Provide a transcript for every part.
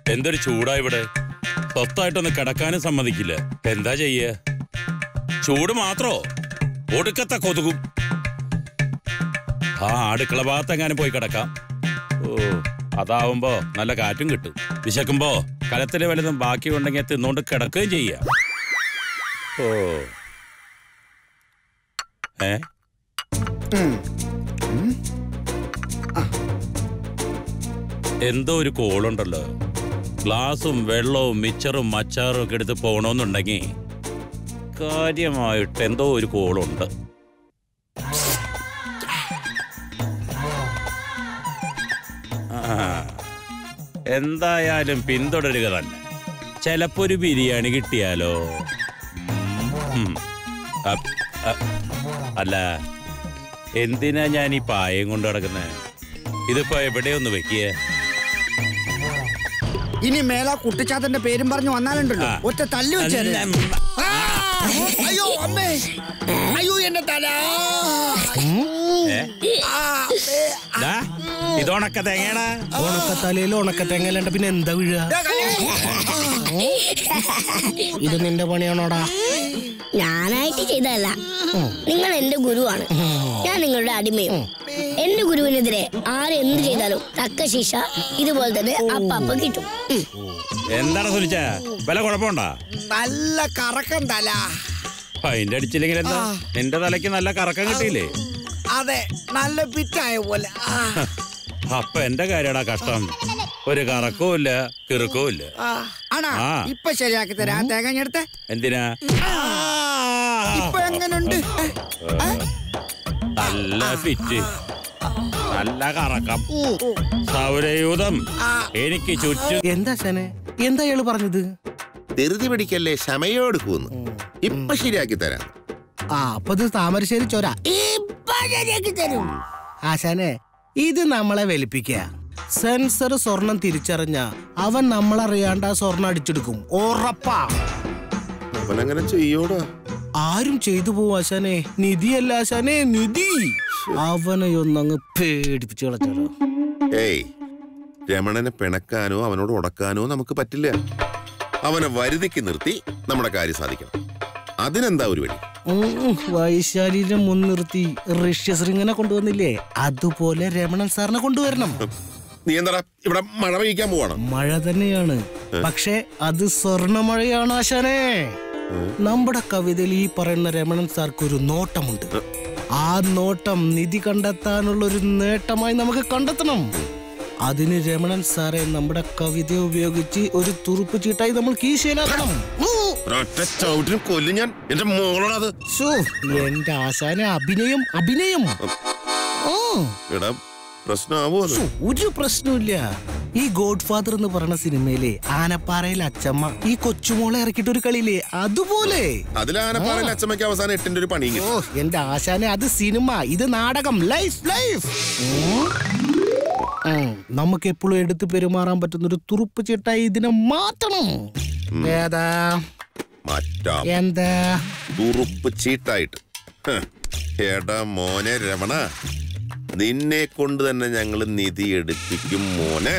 എന്തൊരു ചൂടാ ഇവിടെ സ്വത്തായിട്ടൊന്ന് കിടക്കാനും സമ്മതിക്കില്ല എന്താ ചെയ്യ ചൂട് മാത്രോ ഒടുക്കത്തെ കൊതുകും ആ അടുക്കള ഭാഗത്തെങ്ങാനും പോയി കിടക്കാം ഓ അതാവുമ്പോ നല്ല കാറ്റും കിട്ടും വിശക്കുമ്പോ കലത്തില് വലുതും ബാക്കി ഉണ്ടെങ്കിൽ തിന്നുകൊണ്ട് കിടക്കുകയും ചെയ്യാം ഓ ഏ എന്തോ ഒരു കോളുണ്ടല്ലോ ഗ്ലാസും വെള്ളവും മിച്ചറും മച്ചാറും ഒക്കെ എടുത്ത് പോകണമെന്നുണ്ടെങ്കിൽ കാര്യമായിട്ട് എന്തോ ഒരു കോളുണ്ട് ആ, എന്തായാലും പിന്തുടരുക തന്നെ ചിലപ്പോ ഒരു ബിരിയാണി കിട്ടിയാലോ ഉം. അ- അ- അല്ല എന്തിനാ ഞാൻ ഈ പായം കൊണ്ട് കിടക്കുന്നത് ഇതിപ്പോ എവിടെയൊന്ന് വെക്കിയേ ഇനി മേലാ കുട്ടിച്ചാത്തന്റെ പേരും പറഞ്ഞു വന്നാലുണ്ടല്ലോ ആ. ഒറ്റ തല്ലു വെച്ചേരെ ആ! അയ്യോ അമ്മേ അയ്യോ എന്റെ തല ഏ? ആ, അമ്മേ. ദാ, ഇതൊണക്ക തേങ്ങയാണ് ഉണക്കത്തലയിൽ ഉണക്ക തെങ്ങലണ്ട പിന്നെ എന്താ വീഴുക ദേ കളി. ഇത് നിന്റെ പണിയാണോടാ ഞാനായിട്ട് ചെയ്തതല്ല നിങ്ങൾ എന്റെ ഗുരുവാണ് ഞാൻ നിങ്ങളുടെ അടിമയും എന്റെ ഗുരുവിനെതിരെ ആരെന്ത് ചെയ്താലും തക്ക ശിക്ഷ ഇതുപോലെ തന്നെ അപ്പ കിട്ടും ഉം. എന്താണ് സുനിച്ച വില കുഴപ്പമുണ്ടാ നല്ല കറക്കം തല അതിന്റെ അടിച്ചില്ലെങ്കിൽ എന്താ നിന്റെ തലയ്ക്ക് നല്ല കറക്കം കിട്ടിയില്ലേ അതെ നല്ല പിറ്റായ പോലെ ആ, അപ്പൊ എന്റെ കാര്യടാ കഷ്ടം ഒരു കറക്കവും ഇല്ല കിറുക്കവും ഇല്ല ആ. ആണാ ആ. ഇപ്പൊ ശരിയാക്കി തരാം തേങ്ങഞ്ഞെടുത്ത് എന്തിനാ ഇപ്പൊ എങ്ങനുണ്ട് നല്ല ഫിറ്റ് നല്ല കറക്കം സൗരയൂഥം എനിക്ക് ചുറ്റും എന്താ ശനെ എന്താ ഇയാള് പറഞ്ഞത് ധൃതി പിടിക്കല്ലേ ക്ഷമയോടുക്കൂന്ന് ഇപ്പൊ ശരിയാക്കി തരാം ആ അപ്പൊ ഇത് താമരശ്ശേരി ചോര ഇപ്പൊ ശരിയാക്കി തരും ആശാനെ ഇത് നമ്മളെ വലിപ്പിക്കുക സെൻസർ സ്വർണം തിരിച്ചറിഞ്ഞ അവൻ നമ്മളറിയാണ്ട് ആ സ്വർണം അടിച്ചെടുക്കും ഉറപ്പാ അവനങ്ങനെ ചെയ്യോടാ ആരും ചെയ്തു പോവും ആശാനെ നിധിയല്ല ആശാനെ നിധി അവനെ ഒന്നങ്ങ് പേടിപ്പിച്ചു കളച്ചോ ഏയ് രമണനെ പിണക്കാനോ അവനോട് ഉടക്കാനോ നമുക്ക് പറ്റില്ല അവനെ വരുതിക്ക് നിർത്തി നമ്മുടെ കാര്യം സാധിക്കണം അതിനെന്താ ഒരു വഴി വൈശാലിനെ മുൻനിർത്തി ഋഷ്യശൃംഗനെ കൊണ്ടുവന്നില്ലേ അതുപോലെ രമണൻ സാറിനെ കൊണ്ടുവരണം നീ എന്താടാ ഇവിടെ മഴ പെയ്യിക്കാൻ പോവാണ് മഴ തന്നെയാണ് പക്ഷെ അത് സ്വർണമഴയാണ് ആശാനെ നമ്മുടെ കവിതയിൽ ഈ പറയുന്ന രമണൻ സാർക്ക് ഒരു നോട്ടമുണ്ട് ആ നോട്ടം നിധി കണ്ടെത്താനുള്ള ഒരു നേട്ടമായി നമുക്ക് കണ്ടെത്തണം അതിന് രമണൻ സാറെ നമ്മുടെ കവിത ഉപയോഗിച്ച് ഒരു തുറുപ്പ് ചീട്ടായി നമ്മൾ കീശയിലാക്കണം ഉം. ഒരൊറ്റ ചവിട്ടിനും കൊല്ലും ഞാൻ എന്റെ മോളോടത് ശോ, എന്റെ ആശാനെ അഭിനയം അഭിനയം ആ എടാ പ്രശ്നമാവോ അത് ശ്ശോ, ഒരു പ്രശ്നമില്ല ഈ ഗോഡ് ഫാദർ എന്ന് പറയുന്ന സിനിമയിലെ ആനപ്പാറയിൽ അച്ചമ്മ ഈ കൊച്ചുമോളെ ഇറക്കിയിട്ട് ഒരു കളിയില്ലേ അതുപോലെ അതിലാനപ്പാറയിൽ അച്ഛമ്മയ്ക്ക് അവസാനം എട്ടിന്റെ ഒരു പണിയും ഓ കിട്ടി എന്റെ ആശാനെ അത് സിനിമ ഇത് നാടകം ലൈഫ് ലൈഫ് നമുക്ക് എപ്പോഴും എടുത്ത് പെരുമാറാൻ പറ്റുന്ന ഒരു തുറുപ്പ് ചിട്ടായി ഇതിനെ മാറ്റണം ഏതാ മാറ്റാം എന്താ ഉറുപ്പ് ചീട്ടായിട്ട് ഹ്. എടാ മോനെ രമണ നിന്നെ കൊണ്ട് തന്നെ ഞങ്ങൾ നിധി എടുപ്പിക്കും മോനെ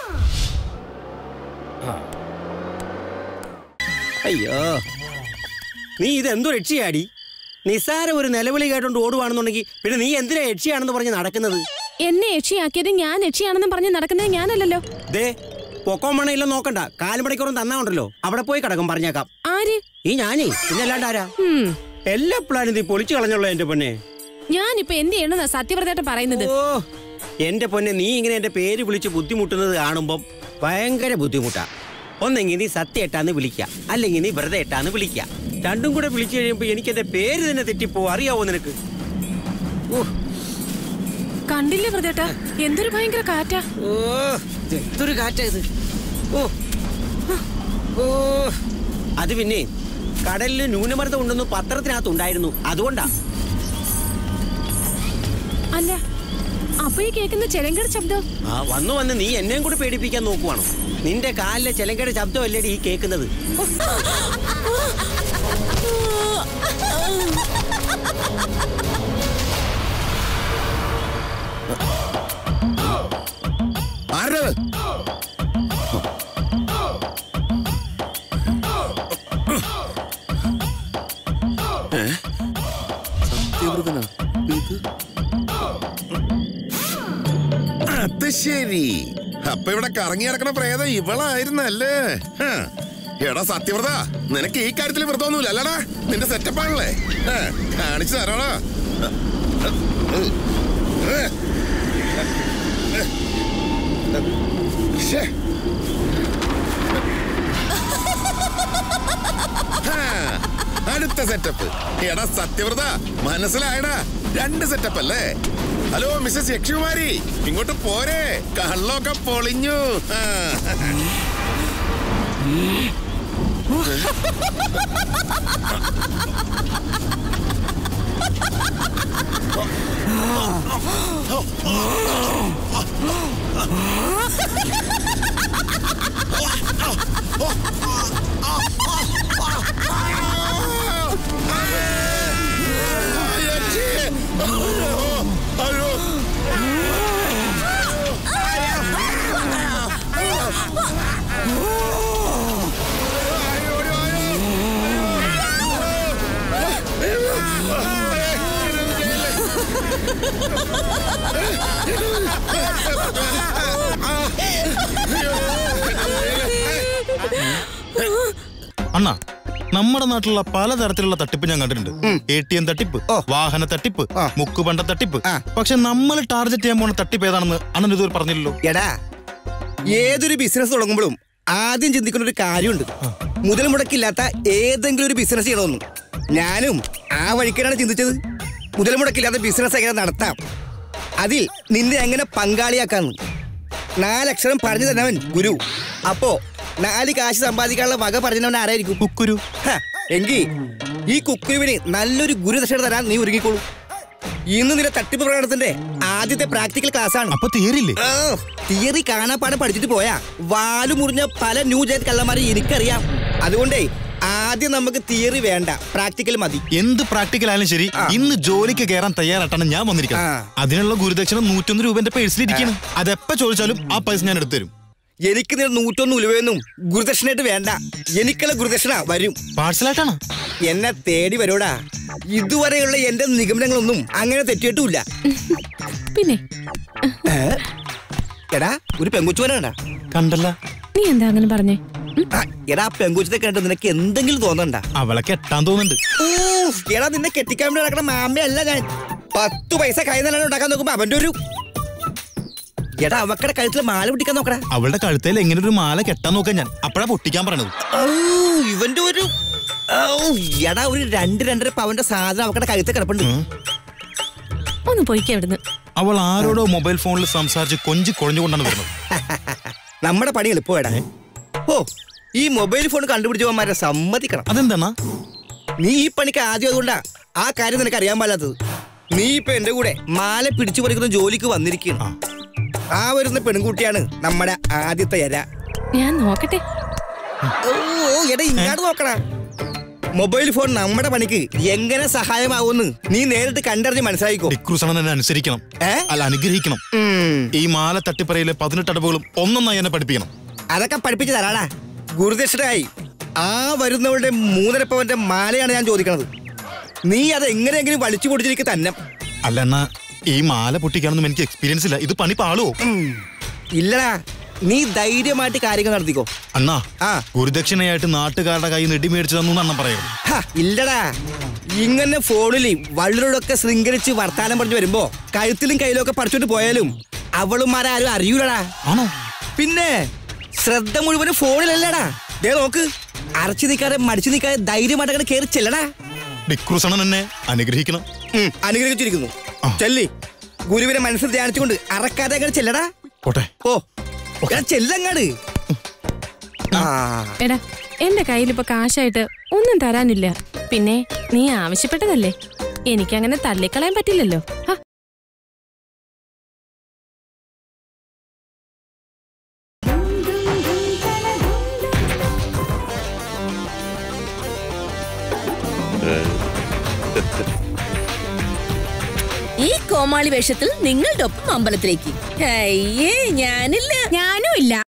അയ്യോ നീ ഇതെന്തോ രക്ഷയാടി നിസാര ഒരു നിലവിളി കേട്ടോണ്ട് ഓടുവാണെന്നുണ്ടെങ്കിൽ പിന്നെ നീ എന്തിനാ രക്ഷയാണെന്ന് പറഞ്ഞ് നടക്കുന്നത് എന്നെ യക്ഷിയാക്കിയത് ഞാൻ യക്ഷിയാണെന്ന് പറഞ്ഞ് നടക്കുന്നത് ഞാനല്ലല്ലോ ദേ പൊക്കോം മണയില്ല നോക്കണ്ട കാലുമണിക്കൂറും തന്നാ ഉണ്ടല്ലോ അവിടെ പോയി കിടക്കും പറഞ്ഞേക്കാം ആര് ഈ ഞാനേ പിന്നെ അല്ലാണ്ട് ആരാ ഉം. എല്ലാ പ്ലാനും നീ പൊളിച്ചു കളഞ്ഞല്ലോ എന്റെ പൊന്നെ ഞാനിപ്പോ എന്ത് ചെയ്യണമെന്നാ സത്യവ്രതയായിട്ട് പറയുന്നത് ഓ എന്റെ പൊന്നെ നീ ഇങ്ങനെ എന്റെ പേര് വിളിച്ച് ബുദ്ധിമുട്ടുന്നത് കാണുമ്പം ഭയങ്കര ബുദ്ധിമുട്ടാ ഒന്നെങ്കിൽ നീ സത്യമായിട്ടാന്ന് വിളിക്കുക അല്ലെങ്കിൽ നീ വെറുതെ ഇട്ടാന്ന് വിളിക്കുക രണ്ടും കൂടെ വിളിച്ചു കഴിയുമ്പോ എനിക്ക് എന്റെ പേര് തന്നെ തെറ്റിപ്പോ അറിയാവോ നിനക്ക് ഓ കണ്ടില്ലേ വ്രതേട്ടാ എന്തൊരു ഭയങ്കര കാറ്റാ ഓ ഇത് എന്തൊരു കാറ്റാ ഇത് ഓ ഓ അത് പിന്നെ കടലിൽ ന്യൂനമർദ്ദം ഉണ്ടെന്ന് പത്രത്തിനകത്ത് ഉണ്ടായിരുന്നു അതുകൊണ്ടാ അല്ല അപ്പൊ ഈ കേൾക്കുന്ന ചെലങ്കട ശബ്ദം ആ വന്നു വന്ന് നീ എന്നെയും കൂടി പേടിപ്പിക്കാൻ നോക്കുവാണോ നിന്റെ കാലിലെ ചിലങ്കയുടെ ശബ്ദമല്ലേടി ഈ കേൾക്കുന്നത് ആരുടെ ഇതെന്താണ് ഇത് അത് ശരി അപ്പൊ ഇവിടെ കറങ്ങി നടക്കണ പ്രേതം ഇവളായിരുന്നല്ലേ ഹ. എടാ സത്യവ്രത നിനക്ക് ഈ കാര്യത്തിൽ വ്രതമൊന്നുമില്ല അല്ലടാ നിന്റെ സെറ്റപ്പ് ആണല്ലേ ഹ, കാണിച്ചു തരാടാ ശ്ശേ. ഹാ, അടുത്ത സെറ്റപ്പ് എടാ സത്യവ്രത മനസ്സിലായടാ രണ്ട് സെറ്റപ്പ് അല്ലേ ഹലോ മിസ്സസ് യക്ഷകുമാരി ഇങ്ങോട്ട് പോരെ കള്ളൊക്കെ പൊളിഞ്ഞു ആ. യക്ഷി. അയ്യോ. അണ്ണ നമ്മുടെ നാട്ടിലുള്ള പലതരത്തിലുള്ള തട്ടിപ്പ് ഞാൻ കണ്ടിട്ടുണ്ട് എ ടി എം തട്ടിപ്പ് വാഹന തട്ടിപ്പ് മുക്കുപണ്ട തട്ടിപ്പ് പക്ഷെ നമ്മൾ ടാർഗറ്റ് ചെയ്യാൻ പോണ തട്ടിപ്പ് ഏതാണെന്ന് അണ്ണൻ ഇതുവരെ പറഞ്ഞില്ലല്ലോ എടാ ഏതൊരു ബിസിനസ് തുടങ്ങുമ്പോഴും ആദ്യം ചിന്തിക്കുന്ന ഒരു കാര്യമുണ്ട് മുതൽ മുടക്കില്ലാത്ത ഏതെങ്കിലും ഒരു ബിസിനസ് ചെയ്യണമെന്ന് ഞാനും ആ വഴിക്കാണ് ചിന്തിച്ചത് മുതൽ മുടക്കില്ലാത്ത ബിസിനസ് എങ്ങനെ നടത്താം അതിൽ നിന്നെ എങ്ങനെ പങ്കാളിയാക്കാന്ന് നാലക്ഷരം പറഞ്ഞു തന്നവൻ ഗുരു അപ്പോ നാല് കാശ് സമ്പാദിക്കാനുള്ള വക പറഞ്ഞവൻ ആരായിരിക്കും കുക്കുരു ഹ, എങ്കി ഈ കുക്കുരുവിന് നല്ലൊരു ഗുരുദക്ഷിണ തരാൻ നീ ഒരുങ്ങിക്കോളൂ ഇന്ന് നിന്റെ തട്ടിപ്പ് പ്രകടനത്തിന്റെ ആദ്യത്തെ പ്രാക്ടിക്കൽ ക്ലാസ് ആണ് അപ്പൊ തീരില്ലേ ആ, തിയറി കാണാപ്പാടം പഠിച്ചിട്ട് പോയാ വാലു മുറിഞ്ഞ പല ന്യൂ ജാറ്റ് കള്ളന്മാരെ എനിക്കറിയാം അതുകൊണ്ടേ ആദ്യം നമുക്ക് തിയറി വേണ്ട പ്രാക്ടിക്കൽ മതി എന്ത് പ്രാക്ടിക്കൽ ആയാലും ശരി ആ. ഇന്ന് ജോലിക്ക് കയറാൻ തയ്യാറായിട്ടാണ് ഞാൻ വന്നിരിക്കുന്നത് ആ. അതിനുള്ള ഗുരുദക്ഷിണ നൂറ്റൊന്ന് രൂപ എന്റെ പേഴ്സിലിരിക്കണം അതെപ്പോ ചോദിച്ചാലും ആ പൈസ ഞാൻ എടുത്തു തരും എനിക്ക് നിന്റെ നൂറ്റൊന്നും ഉലുവയൊന്നും ഗുരുദക്ഷിണയായിട്ട് വേണ്ട എനിക്കുള്ള ഗുരുദക്ഷിണ വരും പാഴ്സലായിട്ടാണ് എന്നെ തേടി വരൂടാ ഇതുവരെയുള്ള എന്റെ നിഗമനങ്ങളൊന്നും അങ്ങനെ തെറ്റിയിട്ടുമില്ല പിന്നെ ഏ? എടാ ഒരു പെങ്കുച്ചു വരാടാ കണ്ടല്ല നീ എന്താ അങ്ങനെ പറഞ്ഞേ ഉം? ആ, എടാ ആ പെങ്കുച്ചത്തെ കണ്ട് നിനക്ക് എന്തെങ്കിലും തോന്നണ്ട അവളെ കെട്ടാൻ തോന്നുന്നുണ്ട് ഊഫ്, എടാ നിന്നെ കെട്ടിക്കാൻ വേണ്ടി നടക്കണ മാമയല്ല ഞാൻ പത്ത് പൈസ കൈ നിലാണ് ഉണ്ടാക്കാൻ നോക്കുമ്പോ അവന്റെ ഒരു എടാ അവക്കടെ കഴുത്തിൽ മാല പിടിക്കാൻ നോക്കടാ അവളുടെ കഴുത്തേൽ എങ്ങനെ ഒരു മാല കെട്ടാൻ നോക്കാൻ ഞാൻ അപ്പഴാ പൊട്ടിക്കാൻ പറയണത് ഔ, ഇവന്റെ ഒരു ഔ, എടാ ഒരു രണ്ട് രണ്ടര പവന്റെ സാധനം അവക്കടെ കഴുത്തിൽ കിടപ്പുണ്ട് ഒന്ന് പോയിക്കേ അവിടുന്ന് അവൾ ആരോടോ മൊബൈൽ ഫോണിൽ സംസാരിച്ച് കൊഞ്ചി കുഴഞ്ഞുകൊണ്ടാണ് വരുന്നത് നമ്മുടെ പണി എളുപ്പമാടാ ഓ ഈ മൊബൈൽ ഫോൺ കണ്ടുപിടിച്ചവന്മാരെ സമ്മതിക്കണം അതെന്താണ് നീ ഈ പണിക്ക് ആദ്യം അതുകൊണ്ടാ ആ കാര്യം നിനക്ക് അറിയാൻ പാടില്ലാത്തത് നീ ഇപ്പൊ എന്റെ കൂടെ മാല പിടിച്ചു പറിക്കുന്ന ജോലിക്ക് വന്നിരിക്കുകയാണ് ആ വരുന്ന പെൺകുട്ടിയാണ് നമ്മുടെ ആദ്യത്തെ ഇര ഞാൻ നോക്കട്ടെ ഓ ഓ, എടാ ഇങ്ങോട്ട് നോക്കടാ മൊബൈൽ ഫോൺ നമ്മുടെ പണിക്ക് എങ്ങനെ സഹായമാവുമെന്ന് നീ നേരിട്ട് കണ്ടറിഞ്ഞ് മനസ്സിലായിക്കോ ഡിക്രൂസണൻ എന്നെ അനുസരിക്കണം ഏ? അല്ല അനുഗ്രഹിക്കണം ഉം, ഈ മാല തട്ടിപ്പറയിലെ പതിനെട്ട് അടവുകളും ഒന്നൊന്നായി എന്നെ പഠിപ്പിക്കണം അതൊക്കെ പഠിപ്പിച്ചു തരാടാ ഗുരുദക്ഷിണായി ആ വരുന്നവരുടെ മൂന്നര പവന്റെ മാലയാണ് ഞാൻ ചോദിക്കണത് നീ അത് എങ്ങനെയെങ്കിലും വലിച്ചു പൊടിച്ചിരിക്കും തന്നെ അല്ല എന്നാ ഈ മാല പൊട്ടിക്കാനൊന്നും എനിക്ക് എക്സ്പീരിയൻസ് ഇല്ല ഇത് പണി പാളുവോ ഇല്ലടാ നീ ധൈര്യമായിട്ട് കാര്യങ്ങൾ നടത്തിക്കോ അണ്ണാ ആ. ഗുരുദക്ഷിണയായിട്ട് നാട്ടുകാരുടെ കയ്യിൽ നിന്ന് ഇടി മേടിച്ചു തന്നു അണ്ണൻ പറയുന്നത് ഹ, ഇല്ലടാ ഇങ്ങനെ ഫോണിൽ വള്ളിലൂടൊക്കെ ശൃംഖരിച്ച് വർത്താനം പറഞ്ഞു വരുമ്പോ കഴുത്തിലും കയ്യിലും ഒക്കെ പഠിച്ചോണ്ട് പോയാലും അവളുമാരാരും അറിയൂലടാ ആണോ പിന്നെ ശ്രദ്ധ മുഴുവനും ഫോണിലല്ലടാ ദേ നോക്ക് അരച്ചു നിൽക്കാതെ മടിച്ചു നിൽക്കാതെ ധൈര്യമായിട്ട് അങ്ങനെ കയറി ചെല്ലടാ ഡിക്രൂസണൻ എന്നെ അനുഗ്രഹിക്കണം ഉം, അനുഗ്രഹിച്ചിരിക്കുന്നു ചെല്ലി ഗുരുവിനെ മനസ്സിൽ ധ്യാനിച്ചുകൊണ്ട് അറക്കാതെ അങ്ങനെ ചെല്ലടാ പോട്ടെ ഓ എടാ, ചെല്ലങ്ങാട് ആ എടാ എന്റെ കയ്യിലിപ്പോ കാശായിട്ട് ഒന്നും തരാനില്ല പിന്നെ നീ ആവശ്യപ്പെട്ടതല്ലേ എനിക്കങ്ങനെ തള്ളിക്കളയാൻ പറ്റില്ലല്ലോ ഹ, ഈ കോമാളി വേഷത്തിൽ നിങ്ങളുടെ ഒപ്പം അമ്പലത്തിലേക്ക് അയ്യേ ഞാനില്ല ഞാനും ഇല്ല